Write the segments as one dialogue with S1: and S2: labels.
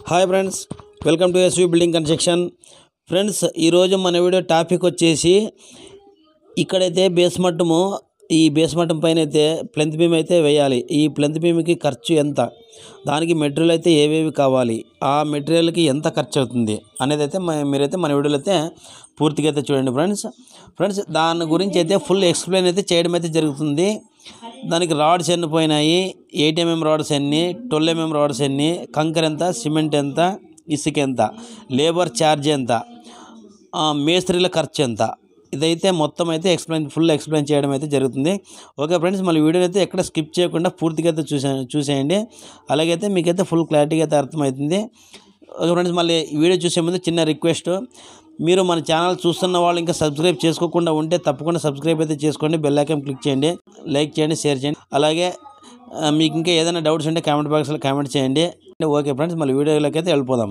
S1: hi friends welcome to SV building construction friends ఈరోజు మన video topic వచ్చేసి ఇక్కడైతే బేస్ మట్టము ఈ బేస్ మట్టం పైన అయితే ప్లెంత్ బీమ్ అయితే వేయాలి ఈ ప్లెంత్ బీమ్కి ఖర్చు ఎంత దానికి మెటీరియల్ అయితే ఏవేవి కావాలి ఆ మెటీరియల్కి ఎంత ఖర్చు అవుతుంది అనేది అయితే మ- మీరైతే మన వీడియోలో అయితే పూర్తిగా అయితే చూడండి ఫ్రెండ్స్ ఫ్రెండ్స్ దాని గురించి అయితే ఫుల్ ఎక్స్ప్లెయిన్ అయితే చేయడం అయితే జరుగుతుంది దానికి రాడ్స్ ఎన్ని పోయినాయి ఎయిట్ ఎంఎం రాడ్స్ ఎన్ని ట్వెల్వ్ ఎంఎం రాడ్స్ ఎన్ని కంకర్ ఎంత సిమెంట్ ఎంత ఇసుక ఎంత లేబర్ ఛార్జ్ ఎంత ఆ, మేస్త్రీల ఖర్చు ఎంత ఇదైతే మొత్తం అయితే ఎక్స్ప్లెయిన్ ఫుల్ ఎక్స్ప్లెయిన్ చేయడం అయితే జరుగుతుంది ఓకే ఫ్రెండ్స్ మళ్ళీ వీడియోని అయితే ఎక్కడ స్కిప్ చేయకుండా పూర్తిగా అయితే చూసే చూసేయండి అలాగైతే మీకైతే ఫుల్ క్లారిటీగా అయితే అర్థమవుతుంది ఓకే ఫ్రెండ్స్ మళ్ళీ ఈ వీడియో చూసే ముందు చిన్న రిక్వెస్ట్ మీరు మన ఛానల్ చూస్తున్న వాళ్ళు ఇంకా సబ్స్క్రైబ్ చేసుకోకుండా ఉంటే తప్పకుండా సబ్స్క్రైబ్ అయితే చేసుకోండి బెల్ ఐకాన్ క్లిక్ చేయండి లైక్ చేయండి షేర్ చేయండి అలాగే ఆ, మీకు ఇంకా ఏదైనా డౌట్స్ ఉంటే కామెంట్ బాక్స్లో కామెంట్ చేయండి ఓకే ఫ్రెండ్స్ మళ్ళీ వీడియోలోకి అయితే వెళ్ళిపోదాం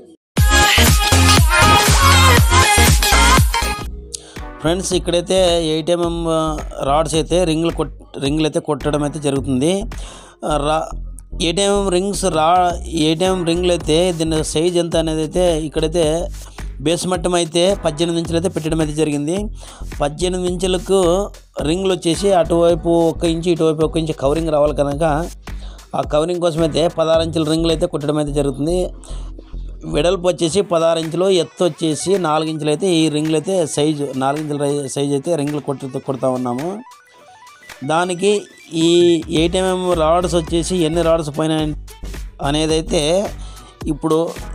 S1: ఫ్రెండ్స్ ఇక్కడైతే ఎయిట్ ఎంఎం రాడ్స్ అయితే రింగ్లు కొట్ రింగ్లు అయితే కొట్టడం అయితే జరుగుతుంది ఆ, రా ఎయిట్ ఎంఎం రింగ్స్ రా ఎయిట్ ఎంఎం రింగ్లు అయితే దీని సైజ్ ఎంత అనేది అయితే ఇక్కడైతే బేస్ మట్టం అయితే పద్దెనిమిది ఇంచులు అయితే పెట్టడం అయితే జరిగింది పద్దెనిమిది ఇంచులకు రింగ్లు వచ్చేసి అటువైపు ఒక ఇంచు ఇటువైపు ఒక ఇంచు కవరింగ్ రావాలి కనుక ఆ కవరింగ్ కోసం అయితే పదహారు ఇంచుల రింగులు అయితే కుట్టడం అయితే జరుగుతుంది వెడల్పు వచ్చేసి పదహారు ఇంచులు ఎత్తు వచ్చేసి నాలుగు ఇంచులు అయితే ఈ రింగులు అయితే సైజు నాలుగు ఇంచుల రై- సైజు అయితే రింగులు కొట్టు కొడతా ఉన్నాము దానికి ఈ ఎయిట్ ఎంఎం రాడ్స్ వచ్చేసి ఎన్ని రాడ్స్ పైన అనేది అయితే ఇప్పుడు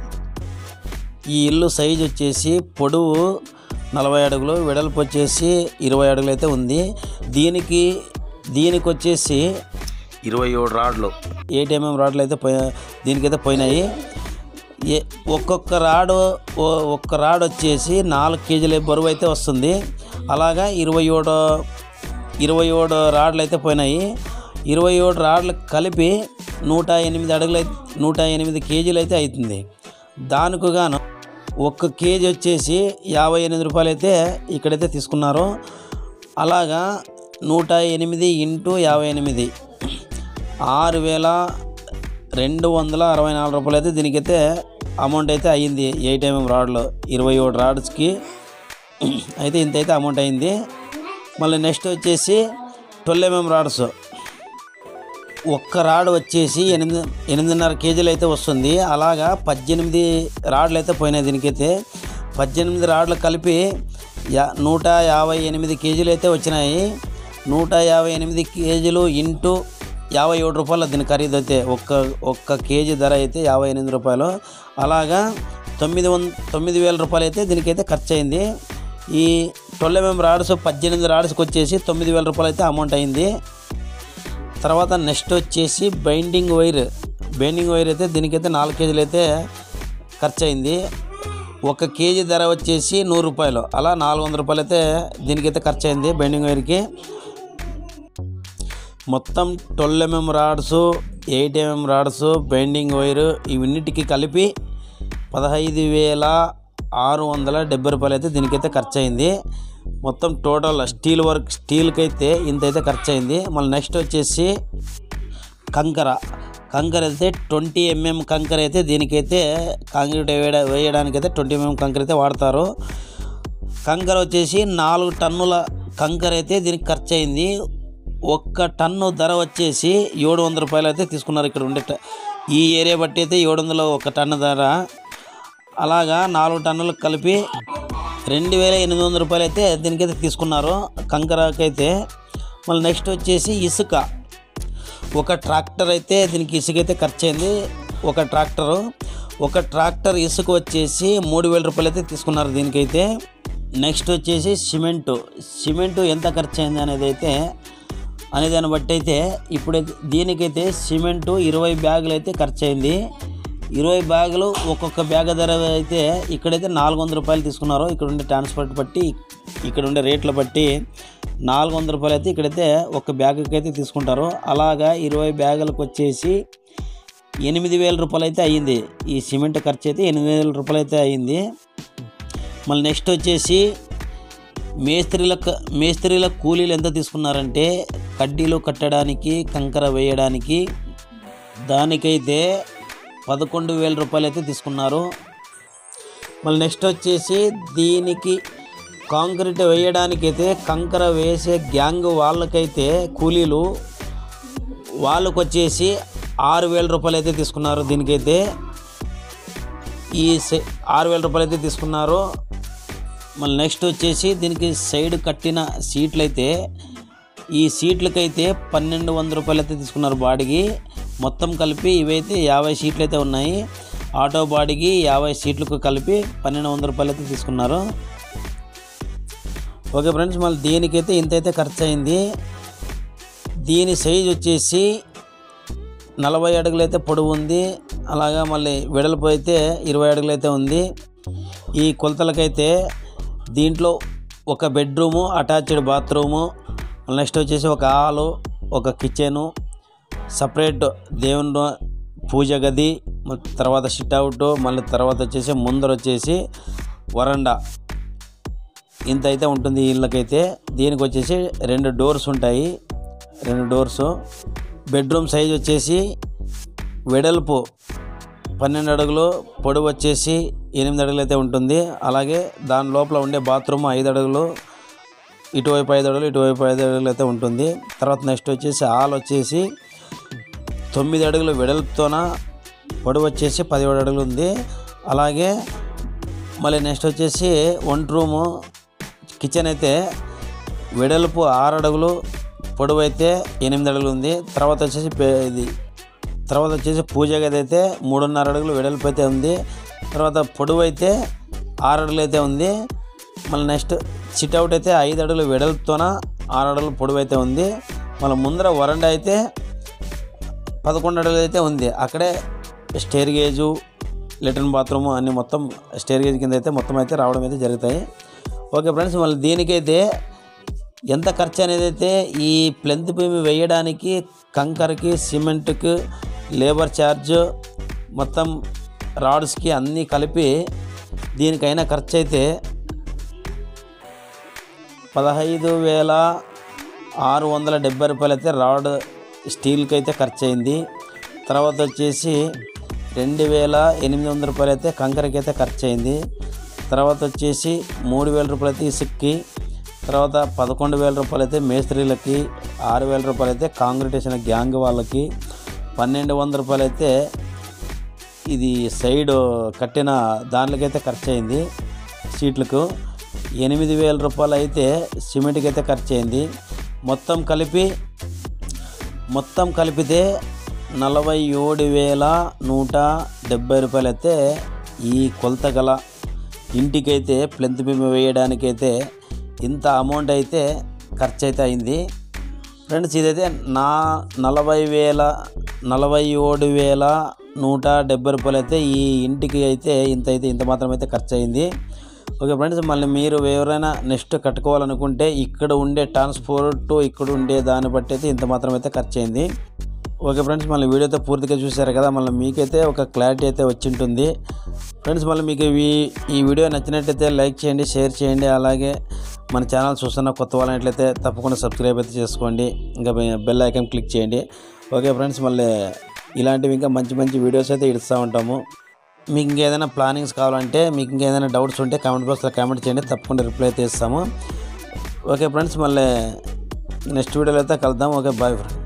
S1: ఈ ఇల్లు సైజు వచ్చేసి పొడవు నలభై అడుగులు వెడల్పు వచ్చేసి ఇరవై అడుగులు అయితే ఉంది దీనికి దీనికి వచ్చేసి ఇరవై ఏడు రాడ్లు ఎయిట్ ఎంఎం రాడ్లు అయితే పోయి దీనికైతే పోయినాయి ఏ ఒక్కొక్క రాడు ఓ- ఒక్క రాడ్ వచ్చేసి నాలుగు కేజీల బరువు అయితే వస్తుంది అలాగా ఇరవై ఏడు ఇరవై ఏడు రాడ్లు అయితే పోయినాయి ఇరవై ఏడు రాడ్లు కలిపి నూట ఎనిమిది అడుగులు అయితే నూట ఎనిమిది కేజీలు అయితే అవుతుంది దానికి గాను ఒక్క కేజీ వచ్చేసి యాభై ఎనిమిది రూపాయలు అయితే ఇక్కడైతే తీసుకున్నారు అలాగా నూట ఎనిమిది ఇంటూ యాభై ఎనిమిది ఆరు వేల రెండు వందల అరవై నాలుగు రూపాయలు అయితే దీనికైతే అమౌంట్ అయితే అయ్యింది ఎయిట్ ఎంఎం రాడ్లో ఇరవై ఏడు రాడ్స్కి అయితే ఇంత అయితే అమౌంట్ అయింది మళ్ళీ నెక్స్ట్ వచ్చేసి ట్వెల్వ్ ఎంఎం రాడ్స్ ఒక్క రాడ్ వచ్చేసి ఎనిమిది ఎనిమిదిన్నర కేజీలు అయితే వస్తుంది అలాగా పద్దెనిమిది రాడ్లు అయితే పోయినాయి దీనికైతే పద్దెనిమిది రాడ్లు కలిపి యా నూట యాభై ఎనిమిది కేజీలు అయితే వచ్చినాయి నూట యాభై ఎనిమిది కేజీలు ఇంటూ యాభై ఏడు రూపాయలు దీని ఖరీదు అయితే ఒక్క ఒక్క కేజీ ధర అయితే యాభై ఎనిమిది రూపాయలు అలాగా తొమ్మిది వంద తొమ్మిది వేల రూపాయలు అయితే దీనికైతే ఖర్చు అయింది ఈ ట్వెల్వ్ ఎంఎం రాడ్స్ పద్దెనిమిది రాడ్స్కి వచ్చేసి తొమ్మిది వేల రూపాయలు అయితే అమౌంట్ అయింది తర్వాత నెక్స్ట్ వచ్చేసి బైండింగ్ వైర్ బైండింగ్ వైర్ అయితే దీనికైతే నాలుగు కేజీలు అయితే ఖర్చు అయింది ఒక కేజీ ధర వచ్చేసి నూరు రూపాయలు అలా నాలుగు వందల రూపాయలు అయితే దీనికైతే ఖర్చు అయింది బైండింగ్ వైర్కి మొత్తం twelve MM rods eight MM rods binding wire ఇవన్నిటికి కలిపి పదహైదు వేల ఆరు వందల డెబ్బై రూపాయలు అయితే దీనికైతే ఖర్చు అయింది మొత్తం టోటల్ స్టీల్ వర్క్ స్టీల్కి అయితే ఇంత అయితే ఖర్చు అయింది మళ్ళీ నెక్స్ట్ వచ్చేసి కంకర కంకర అయితే ట్వంటీ ఎంఎం కంకర అయితే దీనికైతే కాంక్రీట్ వేయడా వేయడానికైతే ట్వంటీ ఎంఎం కంకర అయితే వాడతారు కంకర వచ్చేసి నాలుగు టన్నుల కంకర అయితే దీనికి ఖర్చు అయింది ఒక్క టన్ను ధర వచ్చేసి ఏడు వందల రూపాయలు అయితే తీసుకున్నారు ఇక్కడ ఉండే ట- ఈ ఏరియా బట్టి అయితే ఏడు వందల ఒక టన్ను ధర అలాగా నాలుగు టన్నులకు కలిపి రెండు వేల ఎనిమిది వందల రూపాయలు అయితే దీనికైతే తీసుకున్నారు కంకరకైతే మళ్ళీ నెక్స్ట్ వచ్చేసి ఇసుక ఒక ట్రాక్టర్ అయితే దీనికి ఇసుక అయితే ఖర్చు అయింది ఒక ట్రాక్టరు ఒక ట్రాక్టర్ ఇసుక వచ్చేసి మూడు వేల రూపాయలు అయితే తీసుకున్నారు దీనికైతే నెక్స్ట్ వచ్చేసి సిమెంటు సిమెంటు ఎంత ఖర్చు అయింది అనేది అయితే అనే దాన్ని బట్టి అయితే ఇప్పుడు దీనికైతే సిమెంటు ఇరవై బ్యాగులు అయితే ఖర్చు అయింది ఇరవై బ్యాగులు ఒక్కొక్క బ్యాగ్ ధర అయితే ఇక్కడైతే నాలుగు వందల రూపాయలు తీసుకున్నారు ఇక్కడ ఉండే ట్రాన్స్పోర్ట్ బట్టి ఇక్కడ ఉండే రేట్ల బట్టి నాలుగు వందల రూపాయలు అయితే ఇక్కడైతే ఒక బ్యాగ్కి అయితే తీసుకుంటారు అలాగా ఇరవై బ్యాగులకు వచ్చేసి ఎనిమిది వేల రూపాయలు అయితే అయ్యింది ఈ సిమెంట్ ఖర్చు అయితే ఎనిమిది వేల రూపాయలు అయితే అయ్యింది మళ్ళీ నెక్స్ట్ వచ్చేసి మేస్త్రీల క- మేస్త్రీల కూలీలు ఎంత తీసుకున్నారంటే కడ్డీలు కట్టడానికి కంకర వేయడానికి దానికైతే పదకొండు వేల రూపాయలు అయితే తీసుకున్నారు మళ్ళీ నెక్స్ట్ వచ్చేసి దీనికి కాంక్రీట్ వేయడానికైతే కంకర వేసే గ్యాంగ్ వాళ్ళకైతే కూలీలు వాళ్ళకు వచ్చేసి ఆరు వేల రూపాయలు అయితే తీసుకున్నారు దీనికైతే ఈ సె- ఆరు వేల రూపాయలు అయితే తీసుకున్నారు మళ్ళీ నెక్స్ట్ వచ్చేసి దీనికి సైడ్ కట్టిన సీట్లు అయితే ఈ సీట్లకైతే పన్నెండు వందల రూపాయలు అయితే తీసుకున్నారు బాడీకి మొత్తం కలిపి ఇవైతే యాభై సీట్లు అయితే ఉన్నాయి ఆటో బాడీకి యాభై సీట్లకు కలిపి పన్నెండు వందల రూపాయలు అయితే తీసుకున్నారు ఓకే ఫ్రెండ్స్ మళ్ళీ దీనికైతే ఇంత అయితే ఖర్చు అయింది దీని సైజ్ వచ్చేసి నలభై అడుగులు అయితే పొడవు ఉంది అలాగా మళ్ళీ వెడల్పు అయితే ఇరవై అడుగులు అయితే ఉంది ఈ కొలతలకైతే దీంట్లో ఒక బెడ్రూము అటాచ్డ్ బాత్రూము నెక్స్ట్ వచ్చేసి ఒక హాలు ఒక కిచెను సపరేట్ దేవుని రూ- పూజ గది మళ్ళీ తర్వాత సిట్ అవుట్ మళ్ళీ తర్వాత వచ్చేసి ముందర వచ్చేసి వరండా ఇంత అయితే ఉంటుంది ఈ ఇళ్ళకైతే దీనికి వచ్చేసి రెండు డోర్స్ ఉంటాయి రెండు డోర్స్ బెడ్రూమ్ సైజ్ వచ్చేసి వెడల్పు పన్నెండు అడుగులు పొడవు వచ్చేసి ఎనిమిది అడుగులు అయితే ఉంటుంది అలాగే దాని లోపల ఉండే బాత్రూమ్ ఐదు అడుగులు ఇటువైపు ఐదు అడుగులు ఇటువైపు ఐదు అడుగులు అయితే ఉంటుంది తర్వాత నెక్స్ట్ వచ్చేసి హాల్ వచ్చేసి తొమ్మిది అడుగులు వెడల్పుతోన పొడవు వచ్చేసి పదిహేడు అడుగులు ఉంది అలాగే మళ్ళీ నెక్స్ట్ వచ్చేసి వంట రూము కిచెన్ అయితే వెడల్పు ఆరు అడుగులు పొడవు అయితే ఎనిమిది అడుగులు ఉంది తర్వాత వచ్చేసి పే- ఇది తర్వాత వచ్చేసి పూజ గది అయితే మూడున్నర అడుగులు వెడల్పు అయితే ఉంది తర్వాత పొడవు అయితే ఆరు అడుగులు అయితే ఉంది మళ్ళీ నెక్స్ట్ సిట్ అవుట్ అయితే ఐదు అడుగులు వెడల్పుతోన ఆరు అడుగులు పొడవు అయితే ఉంది మళ్ళీ ముందర వరండా అయితే పదకొండు అడుగులు అయితే ఉంది అక్కడే స్టేర్ గేజు లెట్రిన్ బాత్రూము అన్ని మొత్తం స్టేర్ గేజ్ కింద అయితే మొత్తం అయితే రావడం అయితే జరుగుతాయి ఓకే ఫ్రెండ్స్ మళ్ళీ దీనికైతే ఎంత ఖర్చు అనేది అయితే ఈ ప్లెంత్ భూమి వేయడానికి కంకరకి సిమెంట్కి లేబర్ ఛార్జ్ మొత్తం రాడ్స్కి అన్నీ కలిపి దీనికైనా ఖర్చు అయితే పదహైదు వేల ఆరు వందల డెబ్బై రూపాయలు అయితే రాడ్ స్టీల్కి అయితే ఖర్చు అయింది తర్వాత వచ్చేసి రెండు వేల ఎనిమిది వందల రూపాయలు అయితే కంకరకి అయితే ఖర్చు అయింది తర్వాత వచ్చేసి మూడు వేల రూపాయలు అయితే ఇసుక్కి తర్వాత పదకొండు వేల రూపాయలు అయితే మేస్త్రీలకి ఆరు వేల రూపాయలు అయితే కాంక్రిటేషన్ గ్యాంగ్ వాళ్ళకి పన్నెండు వందల రూపాయలు అయితే ఇది సైడ్ కట్టిన దానికైతే ఖర్చు అయింది సీట్లకు ఎనిమిది వేల రూపాయలు అయితే సిమెంట్కి అయితే ఖర్చు అయింది మొత్తం కలిపి మొత్తం కలిపితే నలభై ఏడు వేల నూట డెబ్బై రూపాయలు అయితే ఈ కొలత గల ఇంటికైతే ప్లెంత్ బిమ్మ వేయడానికైతే ఇంత అమౌంట్ అయితే ఖర్చు అయితే అయింది ఫ్రెండ్స్ ఇదైతే నా నలభై వేల నలభై ఏడు వేల నూట డెబ్బై రూపాయలు అయితే ఈ ఇంటికి అయితే ఇంత అయితే ఇంత మాత్రం అయితే ఖర్చు అయింది ఓకే ఫ్రెండ్స్ మళ్ళీ మీరు ఎవరైనా నెక్స్ట్ కట్టుకోవాలనుకుంటే ఇక్కడ ఉండే ట్రాన్స్పోర్ట్ ఇక్కడ ఉండే దాన్ని బట్టి అయితే ఇంత మాత్రం అయితే ఖర్చు అయింది ఓకే ఫ్రెండ్స్ మళ్ళీ వీడియో అయితే పూర్తిగా చూశారు కదా మళ్ళీ మీకైతే ఒక క్లారిటీ అయితే వచ్చి ఉంటుంది ఫ్రెండ్స్ మళ్ళీ మీకు ఈ ఈ వీడియో నచ్చినట్లయితే లైక్ చేయండి షేర్ చేయండి అలాగే మన ఛానల్ చూస్తున్న కొత్త వాళ్ళనట్లయితే తప్పకుండా సబ్స్క్రైబ్ అయితే చేసుకోండి ఇంకా బెల్ ఐకాన్ క్లిక్ చేయండి ఓకే ఫ్రెండ్స్ మళ్ళీ ఇలాంటివి ఇంకా మంచి మంచి వీడియోస్ అయితే ఇస్తూ ఉంటాము మీకు ఇంకేదైనా ప్లానింగ్స్ కావాలంటే మీకు ఇంకేదైనా డౌట్స్ ఉంటే కామెంట్ బాక్స్లో కామెంట్ చేయండి తప్పకుండా రిప్లై అయితే ఇస్తాము ఓకే ఫ్రెండ్స్ మళ్ళీ నెక్స్ట్ వీడియోలో అయితే కలుద్దాం ఓకే బాయ్ ఫ్రెండ్